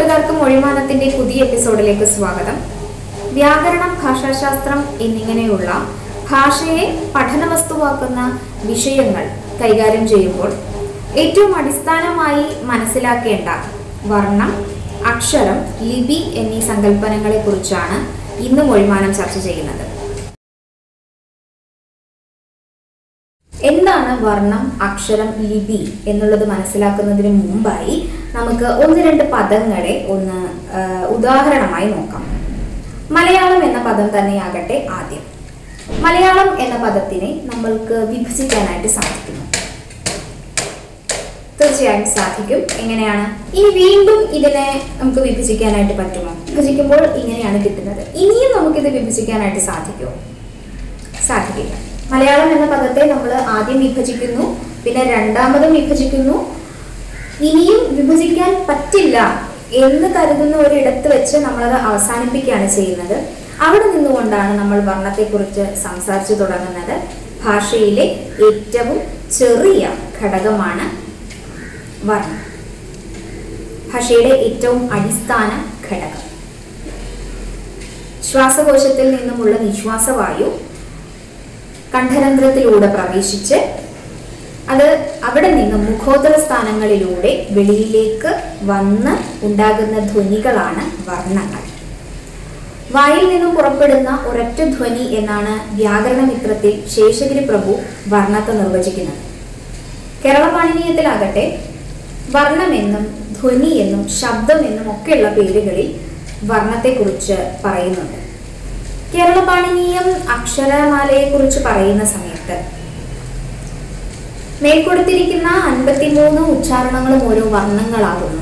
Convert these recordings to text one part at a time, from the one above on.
കൂട്ടുകാർക്കും മൊഴിമാനത്തിന്റെ പുതിയ എപ്പിസോഡിലേക്ക് സ്വാഗതം വ്യാകരണം ഭാഷാശാസ്ത്രം എന്നിങ്ങനെയുള്ള ഭാഷയെ പഠനവസ്തുവാക്കുന്ന വിഷയങ്ങൾ കൈകാര്യം ചെയ്യുമ്പോൾ ഏറ്റവും അടിസ്ഥാനമായി മനസ്സിലാക്കേണ്ട വർണ്ണം അക്ഷരം ലിപി എന്നീ സങ്കല്പനങ്ങളെ കുറിച്ചാണ് ഇന്ന് മൊഴിമാനം ചർച്ച ചെയ്യുന്നത് എന്താണ് വർണ്ണം അക്ഷരം ലിപി എന്നുള്ളത് മനസ്സിലാക്കുന്നതിന് മുമ്പായി നമുക്ക് ഒന്ന് രണ്ട് പദങ്ങളെ ഒന്ന് ആ, ഉദാഹരണമായി നോക്കാം മലയാളം എന്ന പദം തന്നെയാകട്ടെ ആദ്യം മലയാളം എന്ന പദത്തിനെ നമ്മൾക്ക് വിഭജിക്കാനായിട്ട് സാധിക്കുന്നു തീർച്ചയായും സാധിക്കും എങ്ങനെയാണ് ഇനി വീണ്ടും ഇതിനെ നമുക്ക് വിഭജിക്കാനായിട്ട് പറ്റുമോ വിഭജിക്കുമ്പോൾ ഇങ്ങനെയാണ് കിട്ടുന്നത് ഇനിയും നമുക്കിത് വിഭജിക്കാനായിട്ട് സാധിക്കുമോ സാധിക്കില്ല മലയാളം എന്ന പദത്തെ നമ്മൾ ആദ്യം വിഭജിക്കുന്നു പിന്നെ രണ്ടാമതും വിഭജിക്കുന്നു ഇനിയും വിഭജിക്കാൻ പറ്റില്ല എന്ന് കരുതുന്ന ഒരിടത്ത് വെച്ച് നമ്മളത് അവസാനിപ്പിക്കുകയാണ് ചെയ്യുന്നത് അവിടെ നിന്നുകൊണ്ടാണ് നമ്മൾ വർണ്ണത്തെക്കുറിച്ച് സംസാരിച്ചു തുടങ്ങുന്നത് ഭാഷയിലെ ഏറ്റവും ചെറിയ ഘടകമാണ് വർണ്ണം ഭാഷയുടെ ഏറ്റവും അടിസ്ഥാന ഘടകം ശ്വാസകോശത്തിൽ നിന്നുമുള്ള നിശ്വാസവായു കണ്ഠരന്ധ്രത്തിലൂടെ പ്രവേശിച്ച് അത് അവിടെ നിന്ന് മുഖോദര സ്ഥാനങ്ങളിലൂടെ വെളിയിലേക്ക് വന്ന് ഉണ്ടാകുന്ന ധ്വനികളാണ് വർണ്ണങ്ങൾ വായിൽ നിന്നും പുറപ്പെടുന്ന ഒരൊറ്റ ധ്വനി എന്നാണ് വ്യാകരണമിത്രത്തിൽ ശേഷഗിരി പ്രഭു വർണ്ണത്തെ നിർവചിക്കുന്നത് കേരള പാണിനീയത്തിലാകട്ടെ വർണ്ണമെന്നും ധ്വനി എന്നും ശബ്ദം എന്നും ഒക്കെയുള്ള പേരുകളിൽ വർണ്ണത്തെക്കുറിച്ച് പറയുന്നുണ്ട് കേരള പാണിനീയം അക്ഷരമാലയെക്കുറിച്ച് പറയുന്ന സമയത്ത് മേൽക്കൊടുത്തിരിക്കുന്ന അൻപത്തിമൂന്ന് ഉച്ചാരണങ്ങളും ഓരോ വർണ്ണങ്ങളാകുന്നു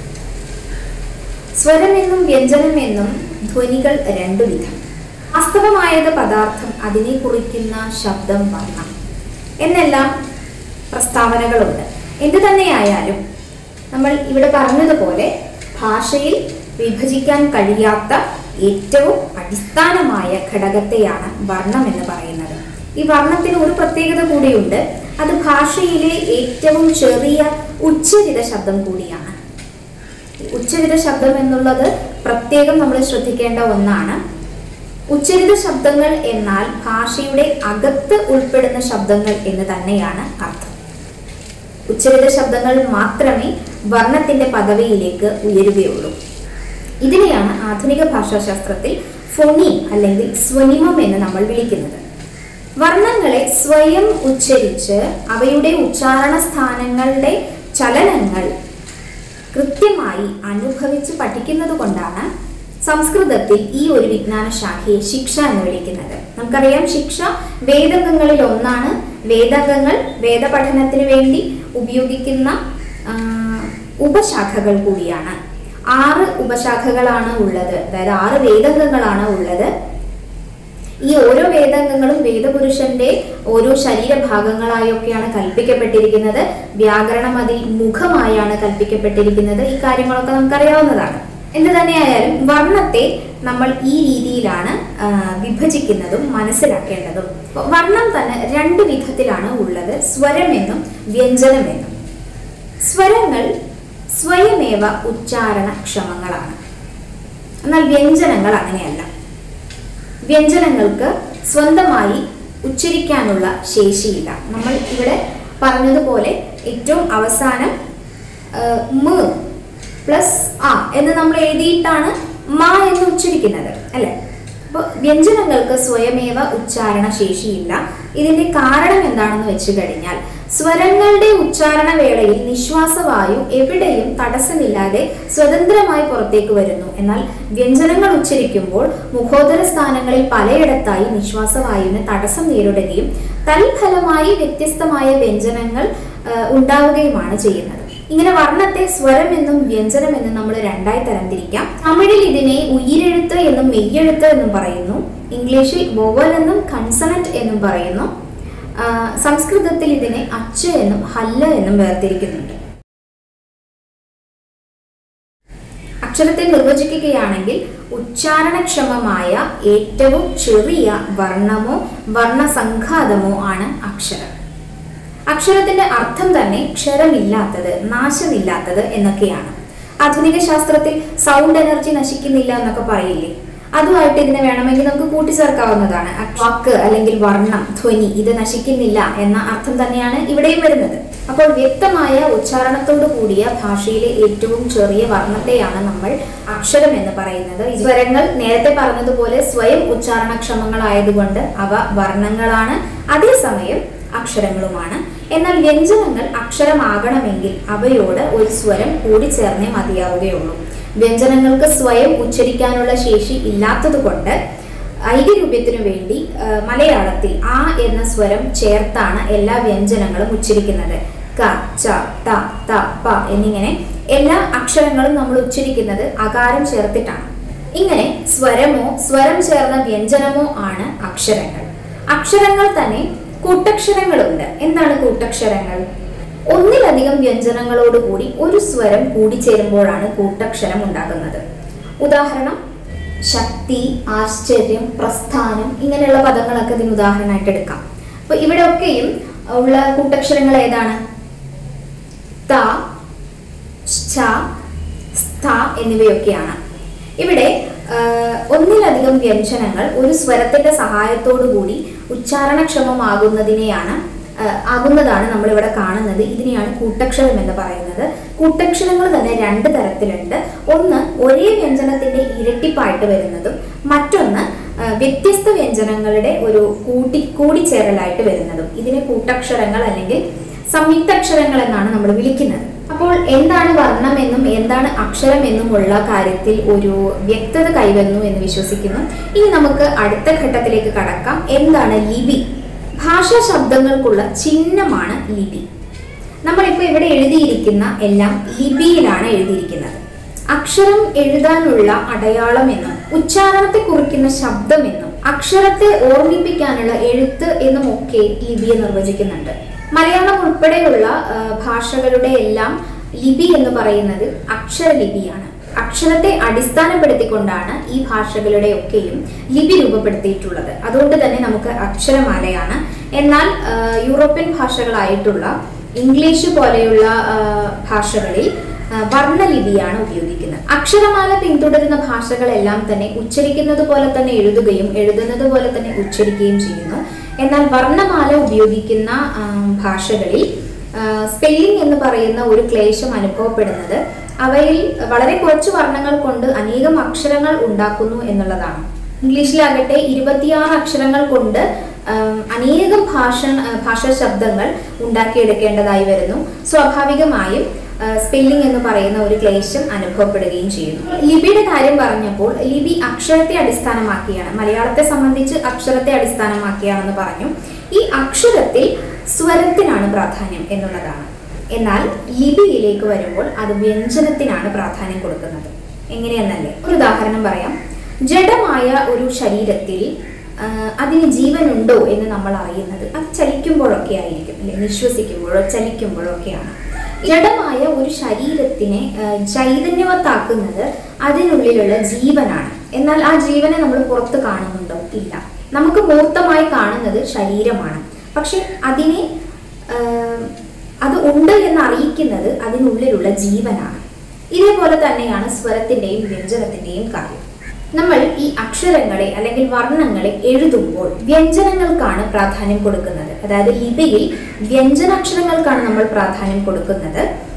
സ്വരമെന്നും വ്യഞ്ജനമെന്നും ധ്വനികൾ രണ്ടു വിധം വാസ്തവമായത് പദാർത്ഥം അതിനെ കുറിക്കുന്ന ശബ്ദം വർണ്ണം എന്നെല്ലാം പ്രസ്താവനകളുണ്ട് എന്തു തന്നെയായാലും നമ്മൾ ഇവിടെ പറഞ്ഞതുപോലെ ഭാഷയിൽ വിഭജിക്കാൻ കഴിയാത്ത ഏറ്റവും അടിസ്ഥാനമായ ഘടകത്തെയാണ് വർണ്ണം എന്ന് പറയുന്നത് ഈ വർണ്ണത്തിന് ഒരു പ്രത്യേകത കൂടിയുണ്ട് അത് ഭാഷയിലെ ഏറ്റവും ചെറിയ ഉച്ചരിത ശബ്ദം കൂടിയാണ് ഉച്ചരിത ശബ്ദം എന്നുള്ളത് പ്രത്യേകം നമ്മൾ ശ്രദ്ധിക്കേണ്ട ഒന്നാണ് ഉച്ചരിത ശബ്ദങ്ങൾ എന്നാൽ ഭാഷയുടെ അകത്ത് ഉൾപ്പെടുന്ന ശബ്ദങ്ങൾ എന്ന് തന്നെയാണ് അർത്ഥം ഉച്ചരിത ശബ്ദങ്ങൾ മാത്രമേ വർണ്ണത്തിന്റെ പദവിയിലേക്ക് ഉയരുകയുള്ളൂ ഇതിനെയാണ് ആധുനിക ഭാഷാശാസ്ത്രത്തിൽ ഫൊണി അല്ലെങ്കിൽ സ്വനിമം എന്ന് നമ്മൾ വിളിക്കുന്നത് വർണ്ണങ്ങളെ സ്വയം ഉച്ചരിച്ച് അവയുടെ ഉച്ചാരണ സ്ഥാനങ്ങളുടെ ചലനങ്ങൾ കൃത്യമായി അനുഭവിച്ച് പഠിക്കുന്നത് കൊണ്ടാണ് സംസ്കൃതത്തിൽ ഈ ഒരു വിജ്ഞാന ശാഖയെ ശിക്ഷ എന്ന് വിളിക്കുന്നത് നമുക്കറിയാം ശിക്ഷ വേദകങ്ങളിൽ ഒന്നാണ് വേദകങ്ങൾ വേദപഠനത്തിന് വേണ്ടി ഉപയോഗിക്കുന്ന ആ, ഉപശാഖകൾ കൂടിയാണ് ആറ് ഉപശാഖകളാണ് ഉള്ളത് അതായത് ആറ് വേദകങ്ങളാണ് ഉള്ളത് ഈ ഓരോ വേദാംഗങ്ങളും വേദപുരുഷന്റെ ഓരോ ശരീരഭാഗങ്ങളായൊക്കെയാണ് കൽപ്പിക്കപ്പെട്ടിരിക്കുന്നത് വ്യാകരണം അതിൽ മുഖമായാണ് കൽപ്പിക്കപ്പെട്ടിരിക്കുന്നത് ഈ കാര്യങ്ങളൊക്കെ നമുക്കറിയാവുന്നതാണ് എന്ത് തന്നെയായാലും വർണ്ണത്തെ നമ്മൾ ഈ രീതിയിലാണ് ആ, വിഭജിക്കുന്നതും മനസ്സിലാക്കേണ്ടതും അപ്പൊ വർണ്ണം തന്നെ രണ്ട് വിധത്തിലാണ് ഉള്ളത് സ്വരമെന്നും വ്യഞ്ജനമെന്നും സ്വരങ്ങൾ സ്വയമേവ ഉച്ചാരണക്ഷമങ്ങളാണ് എന്നാൽ വ്യഞ്ജനങ്ങൾ അങ്ങനെയല്ല വ്യഞ്ജനങ്ങൾക്ക് സ്വന്തമായി ഉച്ചരിക്കാനുള്ള ശേഷിയില്ല നമ്മൾ ഇവിടെ പറഞ്ഞതുപോലെ ഏറ്റവും അവസാനം ആ, മ് പ്ലസ് ആ എന്ന് നമ്മൾ എഴുതിയിട്ടാണ് മ എന്ന് ഉച്ചരിക്കുന്നത് അല്ലെ അപ്പോൾ വ്യഞ്ജനങ്ങൾക്ക് സ്വയമേവ ഉച്ചാരണ ശേഷിയില്ല ഇതിന്റെ കാരണം എന്താണെന്ന് വെച്ച് കഴിഞ്ഞാൽ സ്വരങ്ങളുടെ ഉച്ചാരണ വേളയിൽ നിശ്വാസവായു എവിടെയും തടസ്സമില്ലാതെ സ്വതന്ത്രമായി പുറത്തേക്ക് വരുന്നു എന്നാൽ വ്യഞ്ജനങ്ങൾ ഉച്ചരിക്കുമ്പോൾ മുഖോദര സ്ഥാനങ്ങളിൽ പലയിടത്തായി നിശ്വാസവായുവിന് തടസ്സം നേരിടുകയും തൽഫലമായി വ്യത്യസ്തമായ വ്യഞ്ജനങ്ങൾ ആ, ഉണ്ടാവുകയുമാണ് ചെയ്യുന്നത് ഇങ്ങനെ വർണ്ണത്തെ സ്വരം എന്നും വ്യഞ്ജനം എന്നും നമ്മൾ രണ്ടായി തരംതിരിക്കാം തമിഴിൽ ഇതിനെ ഉയിരെഴുത്ത് എന്നും മെയ്യെഴുത്ത് എന്നും പറയുന്നു ഇംഗ്ലീഷിൽ വോവൽ എന്നും കൺസണന്റ് എന്നും പറയുന്നു ആ, സംസ്കൃതത്തിൽ ഇതിനെ അച്ച് എന്നും ഹല്ല എന്നും വേർതിരിക്കുന്നുണ്ട് അക്ഷരത്തെ നിർവചിക്കുകയാണെങ്കിൽ ഉച്ചാരണക്ഷമമായ ഏറ്റവും ചെറിയ വർണ്ണമോ വർണ്ണസംഘാതമോ ആണ് അക്ഷരം അക്ഷരത്തിന്റെ അർത്ഥം തന്നെ ക്ഷരമില്ലാത്തത് നാശമില്ലാത്തത് എന്നൊക്കെയാണ് ആധുനിക ശാസ്ത്രത്തിൽ സൗണ്ട് എനർജി നശിക്കുന്നില്ല എന്നൊക്കെ പറയില്ലേ അതുമായിട്ട് ഇതിനെ വേണമെങ്കിൽ നമുക്ക് കൂട്ടിച്ചേർക്കാവുന്നതാണ് ആ വാക്ക് അല്ലെങ്കിൽ വർണ്ണം ധ്വനി ഇത് നശിക്കുന്നില്ല എന്ന അർത്ഥം തന്നെയാണ് ഇവിടെയും വരുന്നത് അപ്പോൾ വ്യക്തമായ ഉച്ചാരണത്തോടു കൂടിയ ഭാഷയിലെ ഏറ്റവും ചെറിയ വർണ്ണത്തെയാണ് നമ്മൾ അക്ഷരം എന്ന് പറയുന്നത് ഈ സ്വരങ്ങൾ നേരത്തെ പറഞ്ഞതുപോലെ സ്വയം ഉച്ചാരണക്ഷമങ്ങളായതുകൊണ്ട് അവ വർണ്ണങ്ങളാണ് അതേസമയം അക്ഷരങ്ങളുമാണ് എന്നാൽ വ്യഞ്ജനങ്ങൾ അക്ഷരമാകണമെങ്കിൽ അവയോട് ഒരു സ്വരം കൂടിച്ചേർന്നേ മതിയാവുകയുള്ളൂ വ്യഞ്ജനങ്ങൾക്ക് സ്വയം ഉച്ചരിക്കാനുള്ള ശേഷി ഇല്ലാത്തതുകൊണ്ട് ഐക്യരൂപ്യത്തിനു വേണ്ടി ആ, മലയാളത്തിൽ ആ എന്ന സ്വരം ചേർത്താണ് എല്ലാ വ്യഞ്ജനങ്ങളും ഉച്ചരിക്കുന്നത് ക ച ത ത പ എന്നിങ്ങനെ എല്ലാ അക്ഷരങ്ങളും നമ്മൾ ഉച്ചരിക്കുന്നത് അകാരം ചേർത്തിട്ടാണ് ഇങ്ങനെ സ്വരമോ സ്വരം ചേർന്ന വ്യഞ്ജനമോ ആണ് അക്ഷരങ്ങൾ അക്ഷരങ്ങൾ തന്നെ കൂട്ടക്ഷരങ്ങളുണ്ട് എന്താണ് കൂട്ടക്ഷരങ്ങൾ ഒന്നിലധികം വ്യഞ്ജനങ്ങളോടുകൂടി ഒരു സ്വരം കൂടിച്ചേരുമ്പോഴാണ് കൂട്ടക്ഷരം ഉണ്ടാകുന്നത് ഉദാഹരണം ശക്തി ആശ്ചര്യം പ്രസ്ഥാനം ഇങ്ങനെയുള്ള പദങ്ങളൊക്കെ ഇതിന് ഉദാഹരണമായിട്ട് എടുക്കാം അപ്പൊ ഇവിടെ ഒക്കെയും ഉള്ള കൂട്ടക്ഷരങ്ങൾ ഏതാണ് ത ഛ സ്ഥ എന്നിവയൊക്കെയാണ് ഇവിടെ ആ, ഒന്നിലധികം വ്യഞ്ജനങ്ങൾ ഒരു സ്വരത്തിന്റെ സഹായത്തോടു കൂടി ഉച്ചാരണക്ഷമമാകുന്നതിനെയാണ് ആ, ആകുന്നതാണ് നമ്മൾ ഇവിടെ കാണുന്നത് ഇതിനെയാണ് കൂട്ടക്ഷരം എന്ന് പറയുന്നത് കൂട്ടക്ഷരങ്ങൾ തന്നെ രണ്ട് തരത്തിലുണ്ട് ഒന്ന് ഒരേ വ്യഞ്ജനത്തിന്റെ ഇരട്ടിപ്പായിട്ട് വരുന്നതും മറ്റൊന്ന് ആ, വ്യത്യസ്ത വ്യഞ്ജനങ്ങളുടെ ഒരു കൂട്ടി കൂടിച്ചേരലായിട്ട് വരുന്നതും ഇതിനെ കൂട്ടക്ഷരങ്ങൾ അല്ലെങ്കിൽ സംയുക്താക്ഷരങ്ങൾ എന്നാണ് നമ്മൾ വിളിക്കുന്നത് അപ്പോൾ എന്താണ് വർണ്ണം എന്നും എന്താണ് അക്ഷരം എന്നുമുള്ള കാര്യത്തിൽ ഒരു വ്യക്തത കൈവന്നു എന്ന് വിശ്വസിക്കുന്നു ഇനി നമുക്ക് അടുത്ത ഘട്ടത്തിലേക്ക് കടക്കാം എന്താണ് ലിപി ഭാഷാ ശബ്ദങ്ങൾക്കുള്ള ചിഹ്നമാണ് ലിപി നമ്മളിപ്പോൾ ഇവിടെ എഴുതിയിരിക്കുന്ന എല്ലാം ലിപിയിലാണ് എഴുതിയിരിക്കുന്നത് അക്ഷരം എഴുതാനുള്ള അടയാളം എന്നും ഉച്ചാരണത്തെ കുറിക്കുന്ന ശബ്ദം എന്നും അക്ഷരത്തെ ഓർമ്മിപ്പിക്കാനുള്ള എഴുത്ത് എന്നും ഒക്കെ ലിപിയെ നിർവചിക്കുന്നുണ്ട് മലയാളം ഉൾപ്പെടെയുള്ള ആ, ഭാഷകളുടെ എല്ലാം ലിപി എന്ന് പറയുന്നത് അക്ഷരലിപിയാണ് അക്ഷരത്തെ അടിസ്ഥാനപ്പെടുത്തിക്കൊണ്ടാണ് ഈ ഭാഷകളുടെ ഒക്കെയും ലിപി രൂപപ്പെടുത്തിയിട്ടുള്ളത് അതുകൊണ്ട് തന്നെ നമുക്ക് അക്ഷരമാലയാണ് എന്നാൽ ആ, യൂറോപ്യൻ ഭാഷകളായിട്ടുള്ള ഇംഗ്ലീഷ് പോലെയുള്ള ആ, ഭാഷകളിൽ ആ, വർണ്ണലിപിയാണ് ഉപയോഗിക്കുന്നത് അക്ഷരമാല പിന്തുടരുന്ന ഭാഷകളെല്ലാം തന്നെ ഉച്ചരിക്കുന്നത് പോലെ തന്നെ എഴുതുകയും എഴുതുന്നത് പോലെ തന്നെ ഉച്ചരിക്കുകയും ചെയ്യുന്നു എന്നാൽ വർണ്ണമാല ഉപയോഗിക്കുന്ന ആ, ഭാഷകളിൽ സ്പെല്ലിംഗ് എന്ന് പറയുന്ന ഒരു ക്ലേശം അനുഭവപ്പെടുന്നത് അവയിൽ വളരെ കുറച്ച് വർണ്ണങ്ങൾ കൊണ്ട് അനേകം അക്ഷരങ്ങൾ ഉണ്ടാക്കുന്നു എന്നുള്ളതാണ് ഇംഗ്ലീഷിലാകട്ടെ ഇരുപത്തിയാറ് അക്ഷരങ്ങൾ കൊണ്ട് ആം, അനേകം ഭാഷ ഭാഷാ ശബ്ദങ്ങൾ ഉണ്ടാക്കിയെടുക്കേണ്ടതായി വരുന്നു സ്വാഭാവികമായും സ്പെല്ലിംഗ് എന്ന് പറയുന്ന ഒരു ക്ലേശം അനുഭവപ്പെടുകയും ചെയ്യുന്നു ലിപിയുടെ കാര്യം പറഞ്ഞപ്പോൾ ലിപി അക്ഷരത്തെ അടിസ്ഥാനമാക്കിയാണ് മലയാളത്തെ സംബന്ധിച്ച് അക്ഷരത്തെ അടിസ്ഥാനമാക്കിയാണെന്ന് പറഞ്ഞു ഈ അക്ഷരത്തിൽ സ്വരത്തിനാണ് പ്രാധാന്യം എന്നുള്ളതാണ് എന്നാൽ ലിപിയിലേക്ക് വരുമ്പോൾ അത് വ്യഞ്ജനത്തിനാണ് പ്രാധാന്യം കൊടുക്കുന്നത് എങ്ങനെയെന്നല്ലേ ഒരു ഉദാഹരണം പറയാം ജഡമായ ഒരു ശരീരത്തിൽ ആ, അതിന് ജീവനുണ്ടോ എന്ന് നമ്മൾ അറിയുന്നത് അത് ചലിക്കുമ്പോഴൊക്കെ ആയിരിക്കും അല്ലെ നിശ്വസിക്കുമ്പോഴോ ചലിക്കുമ്പോഴോ ഒക്കെയാണ് ജഡമായ ഒരു ശരീരത്തിനെ ആ, ചൈതന്യവത്താക്കുന്നത് അതിനുള്ളിലുള്ള ജീവനാണ് എന്നാൽ ആ ജീവനെ നമ്മൾ പുറത്ത് കാണുന്നുണ്ടോ ഇല്ല നമുക്ക് മൂർത്തമായി കാണുന്നത് ശരീരമാണ് പക്ഷെ അതിനെ ആ, അത് ഉണ്ട് എന്ന് അറിയിക്കുന്നത് അതിനുള്ളിലുള്ള ജീവനാണ് ഇതേപോലെ തന്നെയാണ് സ്വരത്തിന്റെയും വ്യഞ്ജനത്തിന്റെയും കാര്യം നമ്മൾ ഈ അക്ഷരങ്ങളെ അല്ലെങ്കിൽ വർണ്ണങ്ങളെ എഴുതുമ്പോൾ വ്യഞ്ജനങ്ങൾക്കാണ് പ്രാധാന്യം കൊടുക്കുന്നത് അതായത് ലിപിയിൽ വ്യഞ്ജനാക്ഷരങ്ങൾക്കാണ് നമ്മൾ പ്രാധാന്യം കൊടുക്കുന്നത്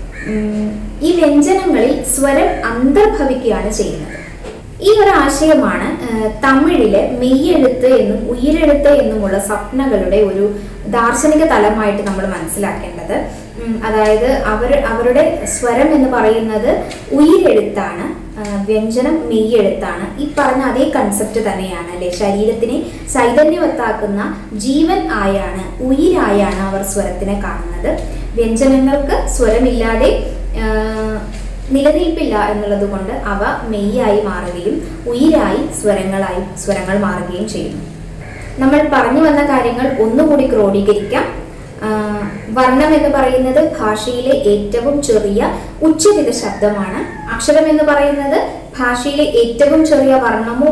ഉം, ഈ വ്യഞ്ജനങ്ങളിൽ സ്വരം അന്തർഭവിക്കുകയാണ് ചെയ്യുന്നത് ഈ ഒരു ആശയമാണ് ആ, തമിഴിലെ മെയ്യെഴുത്ത് എന്നും ഉയിരെഴുത്ത് എന്നുമുള്ള സ്വപ്നകളുടെ ഒരു ദാർശനിക തലമായിട്ട് നമ്മൾ മനസ്സിലാക്കേണ്ടത് ഉം, അതായത് അവർ അവരുടെ സ്വരം എന്ന് പറയുന്നത് ഉയിരെഴുത്താണ് ആ, വ്യഞ്ജനം മെയ്യെഴുത്താണ് ഈ പറഞ്ഞ അതേ കൺസെപ്റ്റ് തന്നെയാണ് അല്ലെ ശരീരത്തിനെ ചൈതന്യവത്താക്കുന്ന ജീവൻ ആയാണ് ഉയിരായാണ് അവർ സ്വരത്തിനെ കാണുന്നത് വ്യഞ്ജനങ്ങൾക്ക് സ്വരമില്ലാതെ ആ, നിലനിൽപ്പില്ല എന്നുള്ളത് കൊണ്ട് അവ മെയ്യായി മാറുകയും ഉയിരായി സ്വരങ്ങളായി സ്വരങ്ങൾ മാറുകയും ചെയ്യുന്നു നമ്മൾ പറഞ്ഞു വന്ന കാര്യങ്ങൾ ഒന്നുകൂടി ക്രോഡീകരിക്കാം ആ, വർണ്ണം എന്ന് പറയുന്നത് ഭാഷയിലെ ഏറ്റവും ചെറിയ ഉച്ചരിത ശബ്ദമാണ് അക്ഷരം എന്ന് പറയുന്നത് ഭാഷയിലെ ഏറ്റവും ചെറിയ വർണ്ണമോ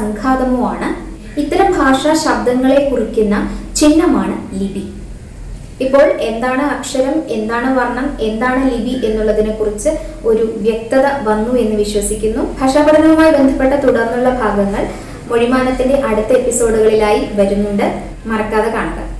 വർണ്ണസംഘാതമോ ആണ് ഇത്തരം ഭാഷാ ശബ്ദങ്ങളെ കുറിക്കുന്ന ചിഹ്നമാണ് ലിപി ഇപ്പോൾ എന്താണ് അക്ഷരം എന്താണ് വർണ്ണം എന്താണ് ലിപി എന്നുള്ളതിനെ കുറിച്ച് ഒരു വ്യക്തത വന്നു എന്ന് വിശ്വസിക്കുന്നു ഭാഷാ പഠനവുമായി ബന്ധപ്പെട്ട തുടർന്നുള്ള ഭാഗങ്ങൾ മൊഴിമാനത്തിന്റെ അടുത്ത എപ്പിസോഡുകളിലായി വരുന്നുണ്ട് മറക്കാതെ കാണുക